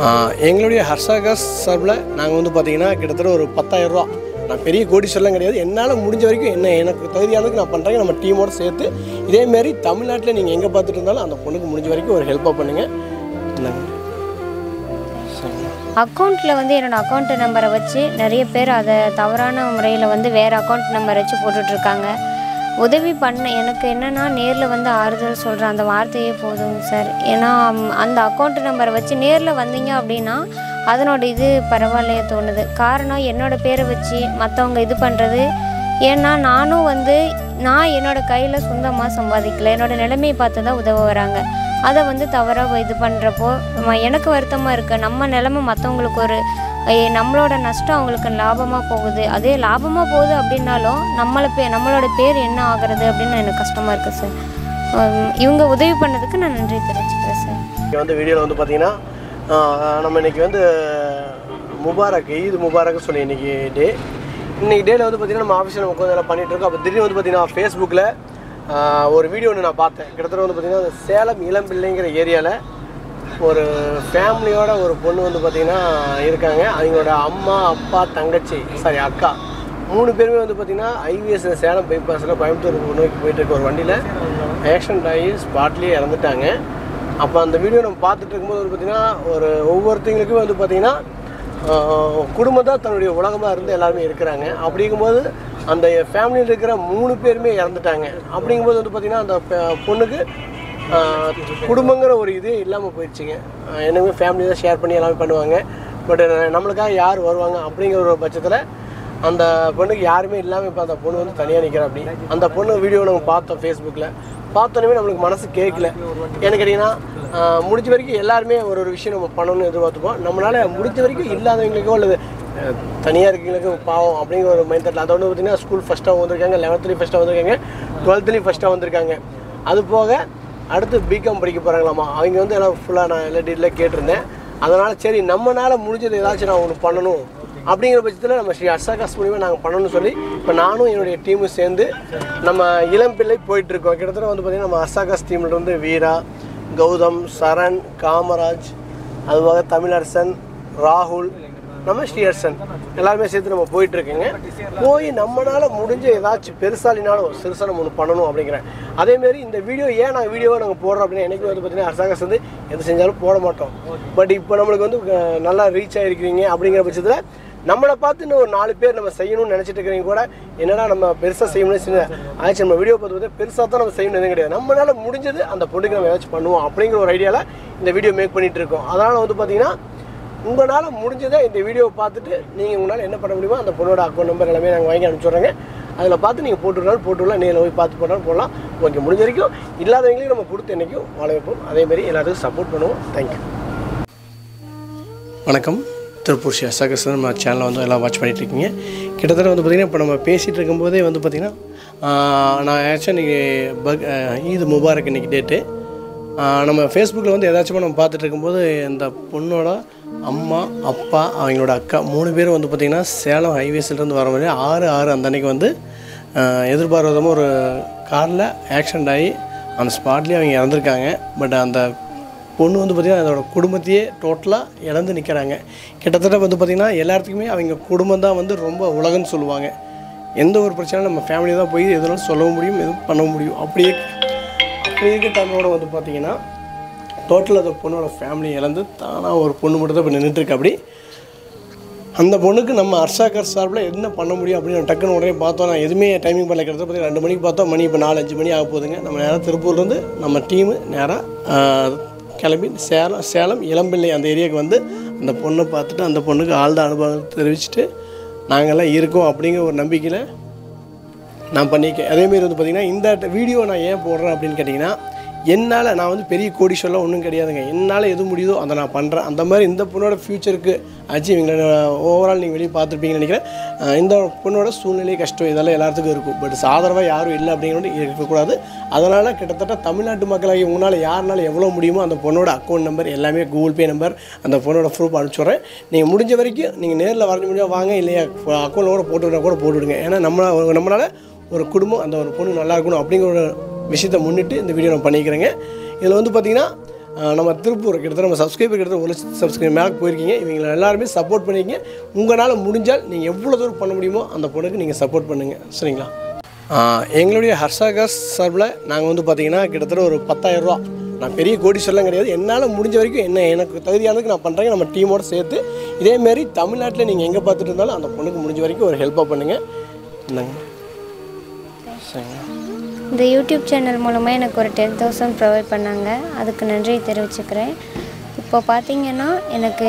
ஆஹ் எங்களுடைய ஹர்ஷாகாஸ் சார்பில் நாங்கள் வந்து பார்த்தீங்கன்னா கிட்டத்தட்ட ஒரு 10000 ரூபா நான் பெரிய கோடீஸ்வரலாம் கிடையாது என்னால் முடிஞ்ச வரைக்கும் என்ன எனக்கு தகுதியானதுக்கு நான் பண்ணுறேன் நம்ம டீமோட சேர்த்து இதேமாரி தமிழ்நாட்டில் நீங்கள் எங்கே பார்த்துட்டு இருந்தாலும் அந்த பொண்ணுக்கு முடிஞ்ச வரைக்கும் ஒரு ஹெல்ப்பாக பண்ணுங்கள் இந்தாங்க. அக்கௌண்ட்டில் வந்து என்னோடய அக்கௌண்ட் நம்பரை வச்சு நிறைய பேர் அதை தவறான முறையில் வந்து வேறு அக்கௌண்ட் நம்பர் வச்சு போட்டுட்ருக்காங்க உதவி பண்ண எனக்கு என்னென்னா நேரில் வந்து ஆறுதல் சொல்கிற அந்த வார்த்தையே போதுங்க சார் ஏன்னா ம், அந்த அக்கௌண்ட் நம்பரை வச்சு நேரில் வந்தீங்க அப்படின்னா அதனோட இது பரவாயில்லையே தோணுது காரணம் என்னோட பேரை வச்சு மற்றவங்க இது பண்ணுறது ஏன்னா நானும் வந்து நான் என்னோட கையில் சொந்தமாக சம்பாதிக்கல என்னோட நிலைமையை பார்த்து தான் உதவ வராங்க அதை வந்து தவறாக இது பண்ணுறப்போ எனக்கு வருத்தமாக இருக்குது நம்ம நிலைமை மற்றவங்களுக்கு ஒரு ஐய, நம்மளோட நஷ்டம் அவங்களுக்கு லாபமாக போகுது அதே லாபமாக போகுது அப்படின்னாலும் நம்மளை பே நம்மளோட பேர் என்ன ஆகுறது அப்படின்னு எனக்கு கஷ்டமாக இருக்குது சார் உம், இவங்க உதவி பண்ணதுக்கு நான் நன்றி தெரிவிச்சுக்கிறேன் சார் இங்கே வந்து வீடியோவில் வந்து பார்த்தீங்கன்னா ஆஹ் நம்ம இன்னைக்கு வந்து முபாரக் ஈத் முபாரக் சொல்லி இன்னைக்கு டே இன்னைக்கு டேல வந்து பார்த்தீங்கன்னா நம்ம ஆஃபீஸில் நம்ம உட்காந்து எல்லாம் பண்ணிட்டு இருக்கோம் அப்போ திடீர்னு வந்து பார்த்தீங்கன்னா ஃபேஸ்புக்கில் ஒரு வீடியோ ஒன்று நான் பார்த்தேன் கிட்டத்தட்ட வந்து பார்த்தீங்கன்னா அந்த சேலம் இளம்பிள்ளைங்கிற ஏரியாவில் ஒரு ஃபேமிலியோட ஒரு பொண்ணு வந்து பார்த்தீங்கன்னா இருக்காங்க அவங்களோட அம்மா அப்பா தங்கச்சி சாரி அக்கா மூணு பேருமே வந்து பார்த்தீங்கன்னா ஐவிஎஸ்ல சேலம் பைபாஸில் கோயம்புத்தூர் நோக்கி போயிட்டு இருக்க ஒரு வண்டியில் ஆக்சிடென்ட் ஆகி ஸ்பாட்லேயே இறந்துட்டாங்க அப்போ அந்த வீடியோ நம்ம பார்த்துட்டு இருக்கும்போது வந்து பார்த்தீங்கன்னா ஒரு ஒவ்வொருத்தங்களுக்கும் வந்து பார்த்தீங்கன்னா குடும்பம் தான் தன்னுடைய உலகமாக இருந்து எல்லாருமே இருக்கிறாங்க அப்படிங்கும்போது அந்த ஃபேமிலியில் இருக்கிற மூணு பேருமே இறந்துட்டாங்க அப்படிங்கும்போது வந்து பார்த்திங்கன்னா அந்த பெ- பொண்ணுக்கு ஆஹ், குடும்பங்கிற ஒரு இதே இல்லாமல் போயிடுச்சுங்க ஆஹ், என்னமே ஃபேமிலி தான் ஷேர் பண்ணி எல்லாமே பண்ணுவாங்க பட் நம்மளுக்காக யார் வருவாங்க அப்படிங்கிற ஒரு பட்சத்தில் அந்த பொண்ணுக்கு யாருமே இல்லாமல் இப்போ அந்த பொண்ணு வந்து தனியாக நிற்கிறா அப்படி அந்த பொண்ணு வீடியோ நம்ம பார்த்தோம் ஃபேஸ்புக்கில் பார்த்தோன்னே நம்மளுக்கு மனசு கேட்கல ஏன்னு கேட்டிங்கன்னா ஆஹ், முடிஞ்ச வரைக்கும் எல்லாருமே ஒரு ஒரு விஷயம் நம்ம பண்ணணும்னு எதிர்பார்த்துப்போம் நம்மளால் முடிஞ்ச வரைக்கும் இல்லாதவங்களுக்கோ அல்லது அஹ், தனியாக இருக்கவங்களுக்கு பாவம் அப்படிங்கிற ஒரு மைண்ட் தாட்டில் அதோட பார்த்தீங்கன்னா ஸ்கூல் ஃபஸ்ட்டாக வந்திருக்காங்க லெவன்த்லேயும் ஃபஸ்ட்டாக வந்திருக்காங்க டுவெல்த்லேயும் ஃபஸ்ட்டாக வந்திருக்காங்க அது போக அடுத்து பிகாம் படிக்க போகிறாங்களாமா அவங்க வந்து எல்லாம் ஃபுல்லாக நான் எல்லா டீட்டெயிலாக கேட்டிருந்தேன் அதனால் சரி நம்மனால முடிஞ்சது ஏதாச்சும் நான் ஒன்று பண்ணணும் அப்படிங்கிற பட்சத்தில் நம்ம ஸ்ரீ அர்ஷாகாஸ் மூலியமாக நாங்கள் பண்ணணும்னு சொல்லி இப்போ நானும் என்னுடைய டீமும் சேர்ந்து நம்ம இளம் பிள்ளை போயிட்டுருக்கோம் கிட்டத்தட்ட வந்து பார்த்திங்கன்னா நம்ம அர்ஷாகாஸ் டீமில் இருந்து வீரா கௌதம் சரண் காமராஜ் அதுபோக தமிழரசன் ராகுல் நம்ம ஸ்ரீஹர்ஷன் எல்லாருமே சேர்த்து நம்ம போயிட்டு இருக்கோங்க போய் நம்மளால முடிஞ்ச ஏதாச்சும் பெருசாலினாலும் சிறுசாக நம்ம ஒன்று பண்ணணும் அப்படிங்கிறேன் அதேமாரி இந்த வீடியோ ஏன் நாங்கள் வீடியோவை நாங்கள் போடுறோம் அப்படின்னா எனக்கு வந்து பார்த்தீங்கன்னா அரசாங்கம் வந்து எது செஞ்சாலும் போட மாட்டோம் பட் இப்போ நம்மளுக்கு வந்து அஹ், நல்லா ரீச் ஆகிருக்கிறீங்க அப்படிங்கிற பட்சத்தில் நம்மளை பார்த்து இன்னும் ஒரு நாலு பேர் நம்ம செய்யணும்னு நினச்சிட்டு இருக்கிறவங்க கூட என்னடா நம்ம பெருசாக செய்யணும்னு சின்ன ஆச்சு நம்ம வீடியோ பார்த்து பார்த்தா பெருசாக தான் நம்ம செய்யணும் எதுவும் கிடையாது நம்மளால முடிஞ்சது அந்த பொண்ணுக்கு நம்ம ஏதாச்சும் பண்ணுவோம் அப்படிங்கிற ஒரு ஐடியாவில் இந்த வீடியோ மேக் பண்ணிட்டு இருக்கோம் அதனால் வந்து பார்த்தீங்கன்னா உங்களால் முடிஞ்சதை இந்த வீடியோவை பார்த்துட்டு நீங்கள் உங்களால் என்ன பண்ண முடியுமோ அந்த பொண்ணோட அக்கௌண்ட் நம்பர் எல்லாமே நாங்கள் வாங்கி அனுப்பிச்சுட்றோங்க அதில் பார்த்து நீங்கள் போட்டுருந்தாலும் போட்டுடலாம் நேரில் போய் பார்த்து போட்டாலும் போடலாம் ஓகே முடிஞ்ச வரைக்கும் இல்லாதவங்களையும் நம்ம கொடுத்து என்றைக்கும் வாழ வைப்போம் அதேமாரி எல்லாத்துக்கும் சப்போர்ட் பண்ணுவோம் தேங்க்யூ வணக்கம் திருப்பூர் ஸ்ரீ அசாகர்சன் நம்ம சேனலை வந்து எல்லாம் வாட்ச் பண்ணிட்டு இருக்கீங்க கிட்டத்தட்ட வந்து பார்த்திங்கன்னா இப்போ நம்ம பேசிகிட்டு இருக்கும்போதே வந்து பார்த்திங்கன்னா ஆஹ், நான் ஆக்சுவலாக இன்றைக்கி பக் ஆஹ், ஈத் முபாரக் இன்றைக்கி டேட்டு நம்ம ஃபேஸ்புக்கில் வந்து எதாச்சும் நம்ம பார்த்துட்டு இருக்கும்போது இந்த பொண்ணோட அம்மா அப்பா அவங்களோட அக்கா மூணு பேரும் வந்து பார்த்திங்கன்னா சேலம் ஹைவேஸ்லேருந்து வர மாதிரி ஆறு ஆறு அந்த அன்னைக்கு வந்து ஆஹ், எதிர்பாராதமாக ஒரு காரில் ஆக்சிடெண்ட் ஆகி அந்த ஸ்பாட்லேயே அவங்க இறந்துருக்காங்க பட் அந்த பொண்ணு வந்து பார்த்திங்கன்னா அதோட குடும்பத்தையே டோட்டலாக இழந்து நிற்கிறாங்க கிட்டத்தட்ட வந்து பார்த்திங்கன்னா எல்லாத்துக்குமே அவங்க குடும்பம் தான் வந்து ரொம்ப உலகம்னு சொல்லுவாங்க எந்த ஒரு பிரச்சனையும் நம்ம ஃபேமிலி தான் போய் எதுனாலும் சொல்லவும் முடியும் எதுவும் பண்ணவும் முடியும் அப்படியே அப்படி இருக்க டைமோட வந்து பார்த்திங்கன்னா டோட்டல் அந்த பொண்ணோட ஃபேமிலி இழந்து தானாக ஒரு பொண்ணு மட்டும் தான் இப்போ நின்றுட்டுருக்கு அப்படி அந்த பொண்ணுக்கு நம்ம அர்ஷாக்கர் சார்பில் என்ன பண்ண முடியும் அப்படின்னு டக்குன்னு உடனே பார்த்தோம் நான் எதுவுமே டைமிங் பண்ணல கிட்டத்தட்ட பார்த்தீங்கன்னா ரெண்டு மணிக்கு பார்த்தோம் மணி இப்போ நாலு அஞ்சு மணி ஆக போகுதுங்க நம்ம நேராக திருப்பூர்லேருந்து நம்ம டீமு நேராக கிளம்பி சேலம் சேலம் இளம்பிள்ளை அந்த ஏரியாவுக்கு வந்து அந்த பொண்ணை பார்த்துட்டு அந்த பொண்ணுக்கு ஆழ்ந்த அனுபவம் தெரிவிச்சுட்டு நாங்கள்லாம் இருக்கோம் அப்படிங்கிற ஒரு நம்பிக்கையில் நான் பண்ணியிருக்கேன் அதேமாரி வந்து பார்த்திங்கன்னா இந்த வீடியோ நான் ஏன் போடுறேன் அப்படின்னு கேட்டிங்கன்னா என்னால் நான் வந்து பெரிய கோடிஷெல்லாம் ஒன்றும் கிடையாதுங்க என்னால் எது முடியுதோ அதை நான் பண்ணுறேன் அந்த மாதிரி இந்த பொண்ணோட ஃப்யூச்சருக்கு ஆச்சு இவங்களை ஓவரால் நீங்கள் வெளியே பார்த்துருப்பீங்கன்னு நினைக்கிறேன் அஹ் இந்த பொண்ணோட சூழ்நிலை கஷ்டம் இதெல்லாம் எல்லாத்துக்கும் இருக்கும் பட் சாதரவாக யாரும் இல்லை அப்படிங்கிறது இருக்கக்கூடாது அதனால் கிட்டத்தட்ட தமிழ்நாட்டு மக்களாகி உங்களால் யாருனால எவ்வளோ முடியுமோ அந்த பொண்ணோட அக்கௌண்ட் நம்பர் எல்லாமே கூகுள் பே நம்பர் அந்த பொண்ணோட ப்ரூஃப் அனுப்பிச்சுட்றேன் நீங்கள் முடிஞ்ச வரைக்கும் நீங்கள் நேரில் வரைஞ்ச முடியாது வாங்க இல்லையா அக்கௌண்ட்டில் கூட போட்டு விட்டா கூட போட்டு விடுங்க ஏன்னா நம்ம நம்மளால் ஒரு குடும்பம் அந்த ஒரு பொண்ணு நல்லா இருக்கணும் அப்படிங்கிற ஒரு விஷயத்தை முன்னிட்டு இந்த வீடியோ நான் பண்ணிக்கிறேங்க இதில் வந்து பார்த்திங்கன்னா ஆஹ் நம்ம திருப்பூர் கிட்டத்தட்ட நம்ம சப்ஸ்கிரைபர் கிட்டத்தட்ட ஒரு லட்சத்து சப்ஸ்கிரைபர் மேலே போயிருக்கீங்க இவங்களை எல்லாருமே சப்போர்ட் பண்ணிக்கிங்க உங்களால் முடிஞ்சால் நீங்கள் எவ்வளோ தூரம் பண்ண முடியுமோ அந்த பொண்ணுக்கு நீங்கள் சப்போர்ட் பண்ணுங்கள் சரிங்களா ஆஹ் எங்களுடைய ஹர்ஷாகாஸ் சார்பில் நாங்கள் வந்து பார்த்தீங்கன்னா கிட்டத்தட்ட ஒரு 10000 ரூபா நான் பெரிய கோடீஸ்வரலாம் கிடையாது என்னால் முடிஞ்ச வரைக்கும் என்ன எனக்கு தகுதியானதுக்கு நான் பண்ணுறேங்க நம்ம டீமோட சேர்த்து இதேமாரி தமிழ்நாட்டில் நீங்கள் எங்கே பார்த்துட்டு இருந்தாலும் அந்த பொண்ணுக்கு முடிஞ்ச வரைக்கும் ஒரு ஹெல்ப்பாக பண்ணுங்கள் என்னங்க சரிங்க இந்த யூடியூப் சேனல் மூலமாக எனக்கு ஒரு டென் தௌசண்ட் ப்ரொவைட் பண்ணாங்க அதுக்கு நன்றி தெரிவிச்சுக்கிறேன் இப்போ பார்த்தீங்கன்னா எனக்கு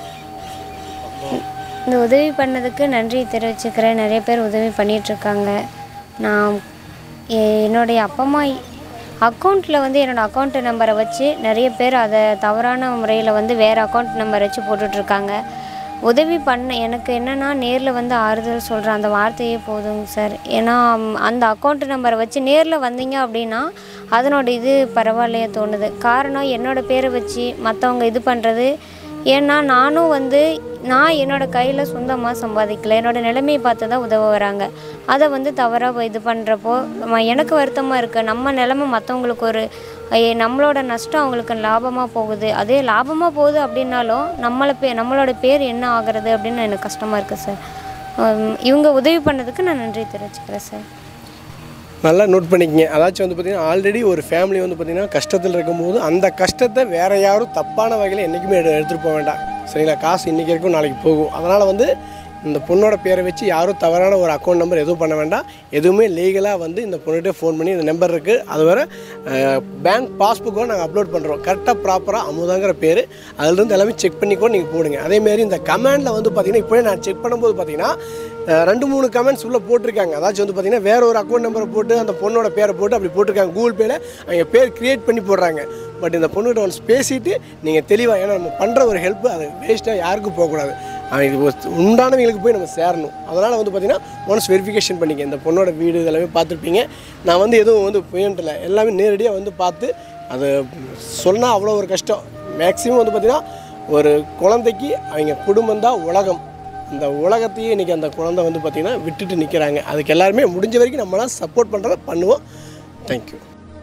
இந்த உதவி பண்ணதுக்கு நன்றி தெரிவிச்சுக்கிறேன் நிறைய பேர் உதவி பண்ணிகிட்ருக்காங்க நான் எ- என்னுடைய அப்பா அம்மா அக்கௌண்ட்டில் வந்து என்னோடய அக்கௌண்ட் நம்பரை வச்சு நிறைய பேர் அதை தவறான முறையில் வந்து வேறு அக்கௌண்ட் நம்பர் வச்சு போட்டுட்ருக்காங்க உதவி பண்ண எனக்கு என்னென்னா நேரில் வந்து ஆறுதல் சொல்கிற அந்த வார்த்தையே போதுங்க சார் ஏன்னா ம், அந்த அக்கௌண்ட் நம்பரை வச்சு நேரில் வந்தீங்க அப்படின்னா அதனோட இது பரவாயில்லையே தோணுது காரணம் என்னோடய பேரை வச்சு மற்றவங்க இது பண்ணுறது ஏன்னா நானும் வந்து நான் என்னோடய கையில் சொந்தமாக சம்பாதிக்கல என்னோடய நிலைமையை பார்த்து தான் உதவ வராங்க அதை வந்து தவறாக இது பண்ணுறப்போ எனக்கு வருத்தமாக இருக்குது நம்ம நிலைமை மற்றவங்களுக்கு ஒரு ஐய, நம்மளோட நஷ்டம் அவங்களுக்கு லாபமாக போகுது அதே லாபமாக போகுது அப்படின்னாலும் நம்மளை பே நம்மளோட பேர் என்ன ஆகிறது அப்படின்னு எனக்கு கஷ்டமாக இருக்குது சார் உம், இவங்க உதவி பண்ணதுக்கு நான் நன்றி தெரிவிச்சுக்கிறேன் சார் நல்லா நோட் பண்ணிக்கங்க அதாச்சும் வந்து பார்த்திங்கன்னா ஆல்ரெடி ஒரு ஃபேமிலி வந்து பார்த்திங்கன்னா கஷ்டத்தில் இருக்கும்போது அந்த கஷ்டத்தை வேறு யாரும் தப்பான வகையில் என்றைக்குமே எடு எடுத்துகிட்டு போக வேண்டாம் சரிங்களா காசு இன்றைக்கி இருக்கும் நாளைக்கு போகும் அதனால் வந்து இந்த பொண்ணோட பேரை வச்சு யாரும் தவறான ஒரு அக்கௌண்ட் நம்பர் எதுவும் பண்ண வேண்டாம் எதுவுமே லீகலாக வந்து இந்த பொண்ணுகிட்ட ஃபோன் பண்ணி இந்த நம்பர் இருக்குது அது வேறு பேங்க் பாஸ்புக்கும் நாங்கள் அப்லோட் பண்ணுறோம் கரெக்டாக ப்ராப்பராக அமுதாங்கிற பேர் அதுலேருந்து எல்லாமே செக் பண்ணி கூட நீங்கள் போடுங்க அதேமாரி இந்த கமெண்டில் வந்து பார்த்தீங்கன்னா இப்போயே நான் செக் பண்ணும்போது பார்த்தீங்கன்னா அஹ், ரெண்டு மூணு கமெண்ட்ஸ் உள்ளே போட்டிருக்காங்க அதாச்சும் வந்து பார்த்தீங்கன்னா வேற ஒரு அக்கௌண்ட் நம்பரை போட்டு அந்த பொண்ணோட பேரை போட்டு அப்படி போட்டிருக்காங்க கூகுள் பேயில் அவங்க பேர் கிரியேட் பண்ணி போடுறாங்க பட் இந்த பொண்ணுகிட்ட ஒன்ஸ் பேசிட்டு நீங்கள் தெளிவாக ஏன்னா நம்ம பண்ணுற ஒரு ஹெல்ப் அது வேஸ்ட்டாக யாருக்கும் போகக்கூடாது அவன் இது ஒரு உண்டானவங்களுக்கு போய் நம்ம சேரணும் அதனால் வந்து பார்த்திங்கன்னா ஒன்ஸ் வெரிஃபிகேஷன் பண்ணிக்க இந்த பொண்ணோட வீடு இதெல்லாமே பார்த்துருப்பீங்க நான் வந்து எதுவும் வந்து புயன்ட்டில் எல்லாமே நேரடியாக வந்து பார்த்து அது சொன்னால் அவ்வளோ ஒரு கஷ்டம் மேக்ஸிமம் வந்து பார்த்திங்கன்னா ஒரு குழந்தைக்கு அவங்க குடும்பம் தான் உலகம் அந்த உலகத்தையே இன்றைக்கி அந்த குழந்தை வந்து பார்த்திங்கன்னா விட்டுட்டு நிற்கிறாங்க அதுக்கு எல்லாருமே முடிஞ்ச வரைக்கும் நம்மளாம் சப்போர்ட் பண்ணுறத பண்ணுவோம் தேங்க்யூ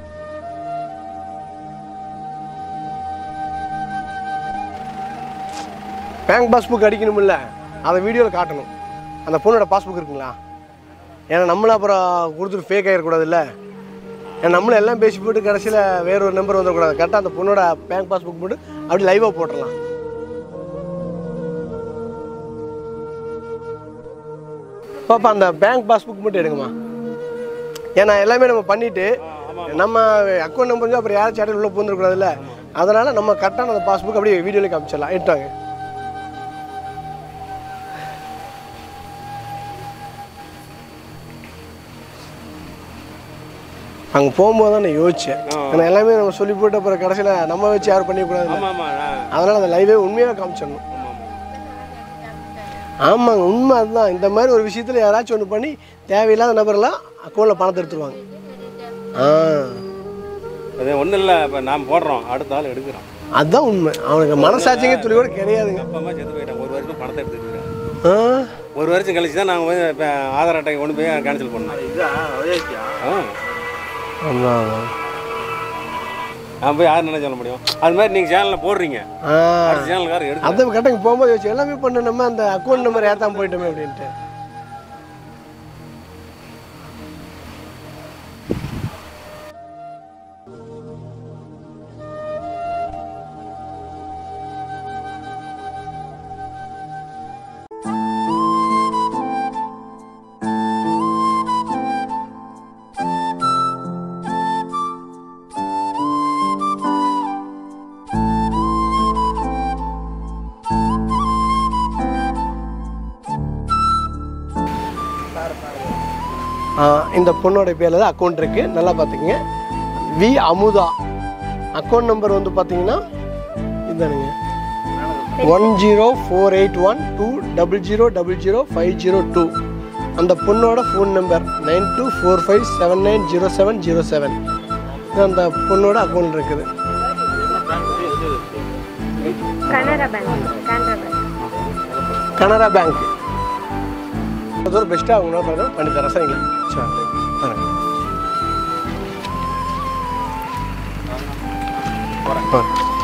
பேங்க் பாஸ்புக் அடிக்கணுமில்ல அதை வீடியோவில் காட்டணும் அந்த பொண்ணோட பாஸ்புக் இருக்குங்களா ஏன்னா நம்மளும் அப்புறம் கொடுத்துட்டு ஃபேக் ஆகிடக்கூடாதுல்ல ஏன்னா நம்மளும் எல்லாம் பேசி போட்டு கடைசியில் வேற ஒரு நம்பர் வந்துடக்கூடாது கரெக்டாக அந்த பொண்ணோட பேங்க் பாஸ்புக் போட்டு அப்படி லைவாக போட்டுடலாம் பாப்பா அந்த பேங்க் பாஸ்புக் மட்டும் எடுங்கம்மா ஏன்னா எல்லாமே நம்ம பண்ணிட்டு நம்ம அக்கௌண்ட் நம்பர் வந்து அப்புறம் யாரும் சேட்டல் உள்ள பூந்துடக்கூடாதுல்ல அதனால நம்ம கரெக்டான அந்த பாஸ்புக் அப்படியே வீடியோவில் காமிச்சிடலாம் எடுத்தாங்க அங்கே போகும்போது தான் நான் யோசிச்சேன் ஏன்னா எல்லாமே நம்ம சொல்லி போட்டு அப்புறம் கடைசியில் நம்ம வச்சு யாரும் பண்ணிக்கூடாது ஆமாம் ஆமாம் நான் அதனால் அந்த லைவே உண்மையாக காமிச்சிடணும் ஆமாம் ஆமாங்க உண்மை அதுதான் இந்த மாதிரி ஒரு விஷயத்தில் யாராச்சும் ஒன்று பண்ணி தேவையில்லாத நபரெல்லாம் அக்கௌண்ட்டில் பணத்தை எடுத்துருவாங்க ஆ அது ஒன்றும் இல்லை இப்போ நாம் போடுறோம் அடுத்த ஆள் எடுக்கிறோம் அதுதான் உண்மை அவனுக்கு மனசாட்சிங்க துளி கூட கிடையாதுங்க அப்பா அம்மா செத்து போயிட்டாங்க ஒரு வருஷம் பணத்தை எடுத்துக்கிறேன் ஆ ஒரு வருஷம் கழிச்சு தான் நாங்கள் போய் இப்போ ஆதார் அட்டை கொண்டு போய் கேன்சல் பண்ணோம் ஆ ஆமாம் நான் போய் யார் என்ன சொல்ல முடியும் அது மாதிரி நீங்கள் சேனலில் போடுறீங்க ஆ அடுத்த சேனலுக்காரர் எடுத்து அதை கரெக்டாக போகும்போது யோசிச்சு எல்லாமே பண்ண நம்ம அந்த அக்கௌண்ட் நம்பர் ஏற்றாம போயிட்டோமே அப்படின்ட்டு ஆ, இந்த பொண்ணோட பேரில் தான் அக்கௌண்ட் இருக்குது நல்லா பார்த்துக்குங்க வி அமுதா அக்கௌண்ட் நம்பர் வந்து பார்த்தீங்கன்னா இதானுங்க one zero four eight one two double zero double zero five zero two அந்த பொண்ணோட phone number nine two four five seven nine zero seven zero seven இது அந்த பொண்ணோட அக்கௌண்ட் இருக்குது Canara bank Canara bank Canara bank அது ஒரு பெஸ்ட்டாக அவங்க பண்ணுறோம் பண்ணி தரேன் சரிங்களா சரி வரேன் வரேன்